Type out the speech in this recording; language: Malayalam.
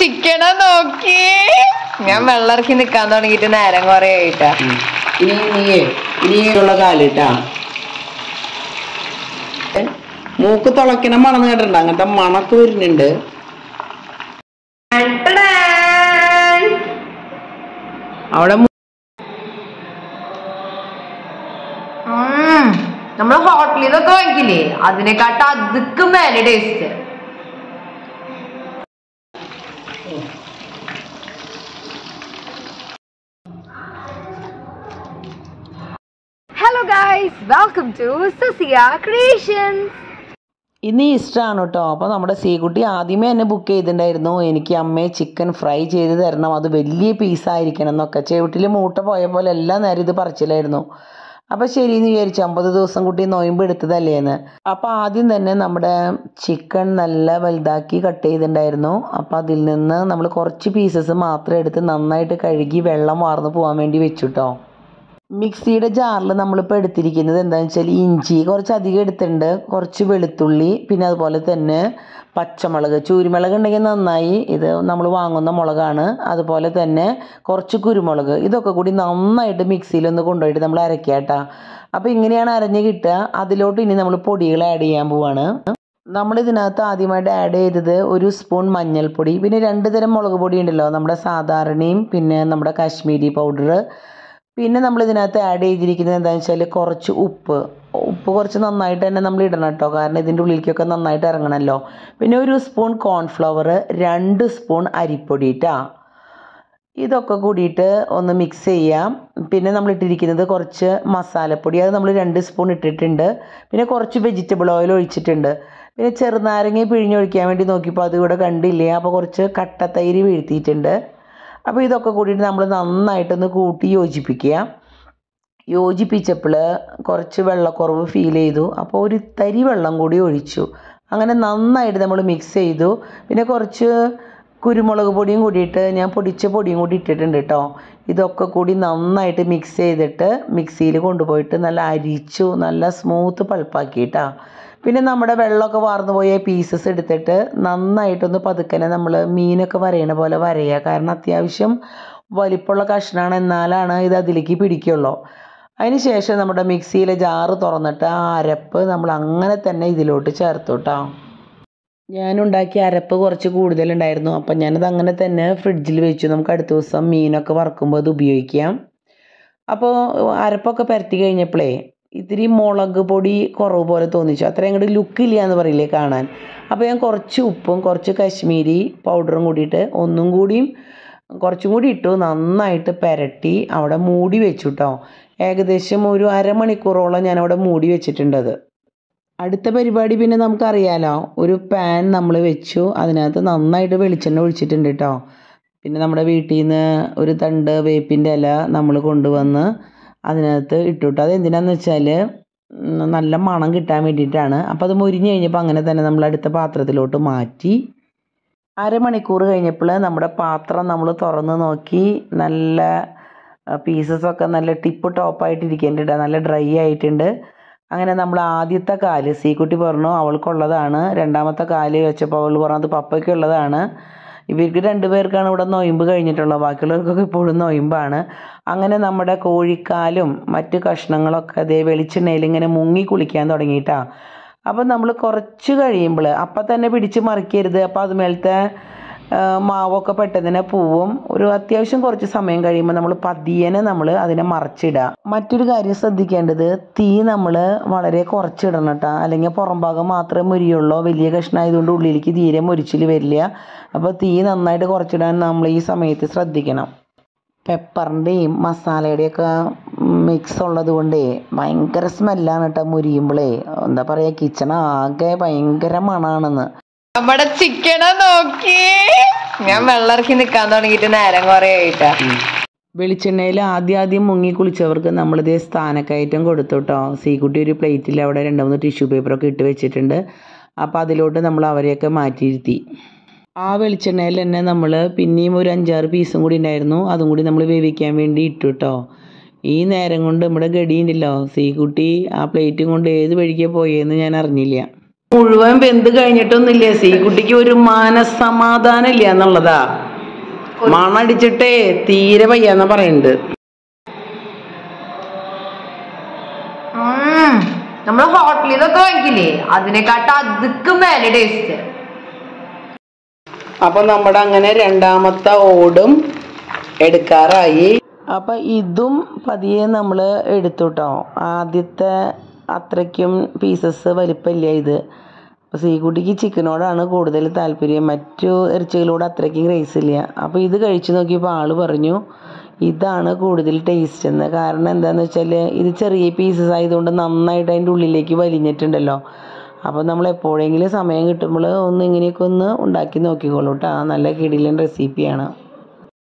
ചിക്കനെ നോക്കി ഞാൻ വെള്ളറക്കി നിക്കാൻ തുടങ്ങിയിട്ട് നേരം കൊറേ ആയിട്ടാ ഉം. ഇനി നീയേ ഇനിയുള്ള കാലിട്ടാ മൂക്ക് തുളയ്ക്കണ മണം കേട്ടിട്ടുണ്ട് അങ്ങനത്തെ മണക്ക് വരുന്നുണ്ട് അവിടെ മു- നമ്മള് ഹോട്ടലിൽ നിന്നൊക്കെ വാങ്ങിക്കില്ലേ അതിനെക്കാട്ട് അതുക്ക് മേലെ taste hello guys welcome to Sasiya creations ഇന്ന് ഈസ്റ്റർ ആണ് കേട്ടോ അപ്പോൾ നമ്മുടെ സീക്കുട്ടി ആദ്യമേ തന്നെ ബുക്ക് ചെയ്തിട്ടുണ്ടായിരുന്നു എനിക്ക് അമ്മയെ ചിക്കൻ ഫ്രൈ ചെയ്ത് തരണം അത് വലിയ പീസായിരിക്കണം എന്നൊക്കെ ചെവിട്ടിൽ മൂട്ട പോയ പോലെ എല്ലാ നേരം ഇത് പറിച്ചിലായിരുന്നു അപ്പോൾ ശരി എന്ന് വിചാരിച്ചു അമ്പത് ദിവസം കുട്ടി നൊയമ്പ് എടുത്തതല്ലേന്ന് അപ്പോൾ ആദ്യം തന്നെ നമ്മുടെ ചിക്കൻ നല്ല വലുതാക്കി കട്ട് ചെയ്തിട്ടുണ്ടായിരുന്നു അപ്പോൾ അതിൽ നിന്ന് നമ്മൾ കുറച്ച് പീസസ് മാത്രം എടുത്ത് നന്നായിട്ട് കഴുകി വെള്ളം വാർന്ന് പോകാൻ വേണ്ടി വെച്ചു കേട്ടോ മിക്സിയുടെ ജാറിൽ നമ്മളിപ്പോൾ എടുത്തിരിക്കുന്നത് എന്താണെന്ന് വെച്ചാൽ ഇഞ്ചി കുറച്ച് അധികം എടുത്തിട്ടുണ്ട് കുറച്ച് വെളുത്തുള്ളി പിന്നെ അതുപോലെ തന്നെ പച്ചമുളക് ചൂരുമുളക് ഉണ്ടെങ്കിൽ നന്നായി ഇത് നമ്മൾ വാങ്ങുന്ന മുളകാണ് അതുപോലെ തന്നെ കുറച്ച് കുരുമുളക് ഇതൊക്കെ കൂടി നന്നായിട്ട് മിക്സിയിലൊന്ന് കൊണ്ടുപോയിട്ട് നമ്മൾ അരയ്ക്കുക കേട്ടോ അപ്പോൾ ഇങ്ങനെയാണ് അരഞ്ഞ് കിട്ടുക അതിലോട്ട് ഇനി നമ്മൾ പൊടികൾ ആഡ് ചെയ്യാൻ പോവാണ് നമ്മൾ ഇതിനകത്ത് ആദ്യമായിട്ട് ആഡ് ചെയ്തത് ഒരു സ്പൂൺ മഞ്ഞൾപ്പൊടി പിന്നെ രണ്ട് തരം മുളക് പൊടി ഉണ്ടല്ലോ നമ്മുടെ സാധാരണയും പിന്നെ നമ്മുടെ കാശ്മീരി പൗഡർ പിന്നെ നമ്മൾ ഇതിനകത്ത് ആഡ് ചെയ്തിരിക്കുന്നത് എന്താണെന്ന് വെച്ചാൽ കുറച്ച് ഉപ്പ് ഉപ്പ് കുറച്ച് നന്നായിട്ട് തന്നെ നമ്മൾ ഇടണം കേട്ടോ കാരണം ഇതിൻ്റെ ഉള്ളിലേക്കൊക്കെ നന്നായിട്ട് ഇറങ്ങണമല്ലോ പിന്നെ ഒരു സ്പൂൺ കോൺഫ്ലവർ രണ്ട് സ്പൂൺ അരിപ്പൊടി ഇട്ടാ ഇതൊക്കെ കൂടിയിട്ട് ഒന്ന് മിക്സ് ചെയ്യാം പിന്നെ നമ്മൾ ഇട്ടിരിക്കുന്നത് കുറച്ച് മസാലപ്പൊടി അത് നമ്മൾ രണ്ട് സ്പൂൺ ഇട്ടിട്ടുണ്ട് പിന്നെ കുറച്ച് വെജിറ്റബിൾ ഓയിൽ ഒഴിച്ചിട്ടുണ്ട് പിന്നെ ചെറുനാരങ്ങ പിഴിഞ്ഞൊഴിക്കാൻ വേണ്ടി നോക്കിയപ്പോൾ അത് ഇവിടെ കണ്ടില്ല അപ്പോൾ കുറച്ച് കട്ടത്തൈര് വീഴ്ത്തിയിട്ടുണ്ട് അപ്പോൾ ഇതൊക്കെ കൂടിയിട്ട് നമ്മൾ നന്നായിട്ടൊന്ന് കൂട്ടി യോജിപ്പിക്കുക യോജിപ്പിച്ചപ്പോൾ കുറച്ച് വെള്ളക്കുറവ് ഫീൽ ചെയ്തു അപ്പോൾ ഒരു തരി വെള്ളം കൂടി ഒഴിച്ചു അങ്ങനെ നന്നായിട്ട് നമ്മൾ മിക്സ് ചെയ്തു പിന്നെ കുറച്ച് കുരുമുളക് പൊടിയും കൂടിയിട്ട് ഞാൻ പൊടിച്ച പൊടിയും കൂടി ഇട്ടിട്ടുണ്ട് കേട്ടോ ഇതൊക്കെ കൂടി നന്നായിട്ട് മിക്സ് ചെയ്തിട്ട് മിക്സിയിൽ കൊണ്ടുപോയിട്ട് നല്ല അരിച്ചു നല്ല സ്മൂത്ത് പൾപ്പാക്കിയിട്ടാ പിന്നെ നമ്മുടെ വെള്ളമൊക്കെ വാർന്നു പോയ പീസസ് എടുത്തിട്ട് നന്നായിട്ടൊന്ന് പതുക്കനെ നമ്മൾ മീനൊക്കെ വരയണ പോലെ വരയുക കാരണം അത്യാവശ്യം വലിപ്പമുള്ള കഷ്ണമാണ് എന്നാലാണ് ഇത് അതിലേക്ക് പിടിക്കുള്ളൂ അതിന് ശേഷം നമ്മുടെ മിക്സിയിലെ ജാറ് തുറന്നിട്ട് ആ അരപ്പ് നമ്മൾ അങ്ങനെ തന്നെ ഇതിലോട്ട് ചേർത്തു കേട്ടോ ഞാനുണ്ടാക്കിയ അരപ്പ് കുറച്ച് കൂടുതലുണ്ടായിരുന്നു അപ്പം ഞാനത് അങ്ങനെ തന്നെ ഫ്രിഡ്ജിൽ വെച്ചു നമുക്ക് അടുത്ത ദിവസം മീനൊക്കെ വറുക്കുമ്പോൾ അത് ഉപയോഗിക്കാം അപ്പോൾ അരപ്പൊക്കെ പരത്തി കഴിഞ്ഞപ്പോഴേ ഇത്തിരി മുളക് പൊടി കുറവ് പോലെ തോന്നിച്ചു അത്ര അങ്ങോട്ട് ലുക്കില്ല എന്ന് പറയില്ലേ കാണാൻ അപ്പോൾ ഞാൻ കുറച്ച് ഉപ്പും കുറച്ച് കശ്മീരി പൗഡറും കൂടിയിട്ട് ഒന്നും കൂടിയും കുറച്ചും കൂടി ഇട്ടു നന്നായിട്ട് പുരട്ടി അവിടെ മൂടി വെച്ചു കേട്ടോ ഏകദേശം ഒരു അരമണിക്കൂറോളം ഞാൻ അവിടെ മൂടി വെച്ചിട്ടുണ്ടത് അടുത്ത പരിപാടി പിന്നെ നമുക്കറിയാലോ ഒരു പാൻ നമ്മൾ വെച്ചു അതിനകത്ത് നന്നായിട്ട് വെളിച്ചെണ്ണ ഒഴിച്ചിട്ടുണ്ട് കേട്ടോ പിന്നെ നമ്മുടെ വീട്ടിൽ നിന്ന് ഒരു തണ്ട് വേപ്പിൻ്റെ ഇല നമ്മൾ കൊണ്ടുവന്ന് അതിനകത്ത് ഇട്ടുട്ടോ അത് എന്തിനാന്ന് വെച്ചാൽ നല്ല മണം കിട്ടാൻ വേണ്ടിയിട്ടാണ് അപ്പോൾ അത് മുരിഞ്ഞ് കഴിഞ്ഞപ്പോൾ അങ്ങനെ തന്നെ നമ്മൾ അടുത്ത പാത്രത്തിലോട്ട് മാറ്റി അരമണിക്കൂർ കഴിഞ്ഞപ്പോൾ നമ്മുടെ പാത്രം നമ്മൾ തുറന്ന് നോക്കി നല്ല പീസസ് ഒക്കെ നല്ല ടിപ്പ് ടോപ്പായിട്ട് ഇരിക്കുന്നുണ്ട് നല്ല ഡ്രൈ ആയിട്ടുണ്ട് അങ്ങനെ നമ്മൾ ആദ്യത്തെ കാല് സീക്കുട്ടി പറഞ്ഞു അവൾക്കുള്ളതാണ് രണ്ടാമത്തെ കാല് വെച്ചപ്പോൾ അവൾ പറഞ്ഞു അത് പപ്പയ്ക്കുള്ളതാണ് ഇവർക്ക് രണ്ടുപേർക്കാണ് ഇവിടെ നൊയമ്പ് കഴിഞ്ഞിട്ടുള്ളത് ബാക്കിയുള്ളവർക്കൊക്കെ ഇപ്പോഴും നൊയമ്പാണ് അങ്ങനെ നമ്മുടെ കോഴിക്കാലും മറ്റ് കഷ്ണങ്ങളൊക്കെ അതേ വെളിച്ചെണ്ണയിൽ ഇങ്ങനെ മുങ്ങി കുളിക്കാൻ തുടങ്ങിയിട്ടാ അപ്പം നമ്മൾ കുറച്ച് കഴിയുമ്പോൾ അപ്പം തന്നെ പിടിച്ച് മറിക്കരുത് അപ്പം അതുമേലത്തെ ആ, മാവൊക്കെ പെട്ടെന്ന് തന്നെ പോവും ഒരു അത്യാവശ്യം കുറച്ച് സമയം കഴിയുമ്പോൾ നമ്മൾ പതിയനെ നമ്മൾ അതിനെ മറച്ചിടുക മറ്റൊരു കാര്യം ശ്രദ്ധിക്കേണ്ടത് തീ നമ്മൾ വളരെ കുറച്ചിടണം കേട്ടോ അല്ലെങ്കിൽ പുറം ഭാഗം മാത്രമേ മുരിയുള്ളൂ വലിയ കഷ്ണമായതുകൊണ്ട് ഉള്ളിലേക്ക് തീരെ മുരിച്ചിൽ വരില്ല അപ്പോൾ തീ നന്നായിട്ട് കുറച്ചിടാൻ നമ്മൾ ഈ സമയത്ത് ശ്രദ്ധിക്കണം പെപ്പറിൻ്റെയും മസാലയുടെയൊക്കെ മിക്സ് ഉള്ളത് കൊണ്ടേ ഭയങ്കര സ്മെല്ലാണ് കേട്ടോ മുരിയുമ്പോഴേ എന്താ പറയുക കിച്ചൺ ആകെ ഭയങ്കര മണാണെന്ന് നമ്മുടെ ചിക്കനെ നോക്കി ഞാൻ വെള്ളറക്കി നിക്കാൻ തുടങ്ങിയിട്ട് നേരം കൊറേ ആയിട്ടാ വെളിച്ചെണ്ണയിൽ ആദ്യം ആദ്യം മുങ്ങി കുളിച്ചവർക്ക് നമ്മളിതേ സ്ഥാനക്കയറ്റം കൊടുത്തു കേട്ടോ സീക്കുട്ടി ഒരു പ്ലേറ്റിൽ അവിടെ രണ്ട് മൂന്ന് ടിഷ്യൂ പേപ്പറൊക്കെ ഇട്ട് വെച്ചിട്ടുണ്ട് അപ്പോൾ അതിലോട്ട് നമ്മൾ അവരെയൊക്കെ മാറ്റിയിരുത്തി ആ വെളിച്ചെണ്ണയിൽ തന്നെ നമ്മൾ പിന്നെയും ഒരു അഞ്ചാറ് പീസും കൂടി ഉണ്ടായിരുന്നു അതും കൂടി നമ്മൾ വേവിക്കാൻ വേണ്ടി ഇട്ടു കേട്ടോ ഈ നേരം കൊണ്ട് നമ്മുടെ ഗടിയുണ്ടല്ലോ സീക്കുട്ടി ആ പ്ലേറ്റും കൊണ്ട് ഏത് വഴിക്കാണ് പോയെന്ന് ഞാൻ അറിഞ്ഞില്ല മുഴുവൻ വെന്ത് കഴിഞ്ഞിട്ടൊന്നുമില്ലേ സീക്കുട്ടിക്ക് ഒരു മനസമാധാനം ഇല്ല എന്നുള്ളതാ മണടിച്ചിട്ടേ തീരെ വയ്യാന്നാ പറയുന്നുണ്ട് ഉം. നമ്മള് ഹോട്ടലിൽ നിന്നൊക്കെ വാങ്ങിക്കില്ലേ അതിനെക്കാട്ട് അതുക്കും മേലെ ടേസ്റ്റ് അപ്പൊ നമ്മുടെ അങ്ങനെ രണ്ടാമത്തെ ഓടും എടുക്കാറായി അപ്പൊ ഇതും പതിയെ നമ്മൾ എടുത്തു കേട്ടോ ആദ്യത്തെ അത്രയ്ക്കും പീസസ് വലിപ്പമില്ല ഇത് അപ്പോൾ സീക്കുട്ടിക്ക് ചിക്കനോടാണ് കൂടുതൽ താല്പര്യം മറ്റു ഇറച്ചികളോട് അത്രയ്ക്കും ക്രേസ് ഇല്ല അപ്പോൾ ഇത് കഴിച്ചു നോക്കിയപ്പോൾ ആള് പറഞ്ഞു ഇതാണ് കൂടുതൽ ടേസ്റ്റ് എന്ന് കാരണം എന്താണെന്ന് വെച്ചാൽ ഇത് ചെറിയ പീസസ് ആയതുകൊണ്ട് നന്നായിട്ട് അതിൻ്റെ ഉള്ളിലേക്ക് വലിഞ്ഞിട്ടുണ്ടല്ലോ അപ്പോൾ നമ്മൾ എപ്പോഴെങ്കിലും സമയം കിട്ടുമ്പോൾ ഒന്ന് ഇങ്ങനെയൊക്കെ ഒന്ന് ഉണ്ടാക്കി നോക്കിക്കോളൂ കേട്ടോ നല്ല കിടിലൻ റെസിപ്പിയാണ്